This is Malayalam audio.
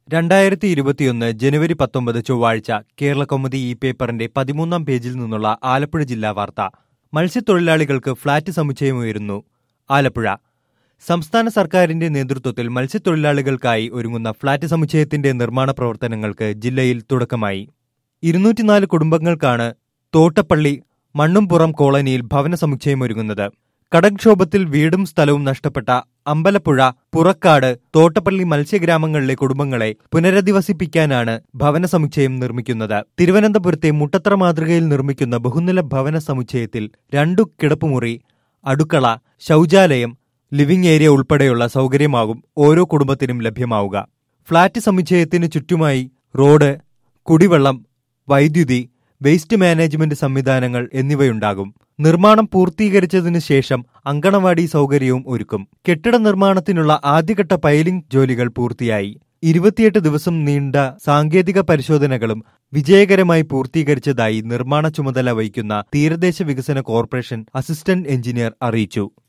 രണ്ടായിരത്തി ഇരുപത്തിയൊന്ന് ജനുവരി പത്തൊമ്പത് ചൊവ്വാഴ്ച കേരള കൗമുദി ഈ പേപ്പറിന്റെ പതിമൂന്നാം പേജിൽ നിന്നുള്ള ആലപ്പുഴ ജില്ലാ വാർത്ത മത്സ്യത്തൊഴിലാളികൾക്ക് ഫ്ളാറ്റ് സമുച്ചയമുയരുന്നു ആലപ്പുഴ സംസ്ഥാന സർക്കാരിന്റെ നേതൃത്വത്തിൽ മത്സ്യത്തൊഴിലാളികൾക്കായി ഒരുങ്ങുന്ന ഫ്ളാറ്റ് സമുച്ചയത്തിന്റെ നിർമ്മാണ പ്രവർത്തനങ്ങൾക്ക് ജില്ലയിൽ തുടക്കമായി ഇരുന്നൂറ്റിനാല് കുടുംബങ്ങൾക്കാണ് തോട്ടപ്പള്ളി മണ്ണുംപുറം കോളനിയിൽ ഭവന സമുച്ചയമൊരുങ്ങുന്നത് കടൽക്ഷോഭത്തിൽ വീടും സ്ഥലവും നഷ്ടപ്പെട്ട അമ്പലപ്പുഴ പുറക്കാട് തോട്ടപ്പള്ളി മത്സ്യഗ്രാമങ്ങളിലെ കുടുംബങ്ങളെ പുനരധിവസിപ്പിക്കാനാണ് ഭവന സമുച്ചയം നിർമ്മിക്കുന്നത് തിരുവനന്തപുരത്തെ മുട്ടത്ര മാതൃകയിൽ നിർമ്മിക്കുന്ന ബഹുനില ഭവന സമുച്ചയത്തിൽ രണ്ടു കിടപ്പുമുറി അടുക്കള ശൗചാലയം ലിവിംഗ് ഏരിയ ഉൾപ്പെടെയുള്ള സൗകര്യമാകും ഓരോ കുടുംബത്തിനും ലഭ്യമാവുക ഫ്ളാറ്റ് സമുച്ചയത്തിന് ചുറ്റുമായി റോഡ് കുടിവെള്ളം വൈദ്യുതി വേസ്റ്റ് മാനേജ്മെന്റ് സംവിധാനങ്ങൾ എന്നിവയുണ്ടാകും നിർമ്മാണം പൂർത്തീകരിച്ചതിനു ശേഷം അങ്കണവാടി സൗകര്യവും ഒരുക്കും കെട്ടിട നിർമ്മാണത്തിനുള്ള ആദ്യഘട്ട പൈലിംഗ് ജോലികൾ പൂർത്തിയായി ഇരുപത്തിയെട്ട് ദിവസം നീണ്ട സാങ്കേതിക പരിശോധനകളും വിജയകരമായി പൂർത്തീകരിച്ചതായി നിർമ്മാണ ചുമതല വഹിക്കുന്ന തീരദേശ വികസന കോർപ്പറേഷൻ അസിസ്റ്റന്റ് എഞ്ചിനീയർ അറിയിച്ചു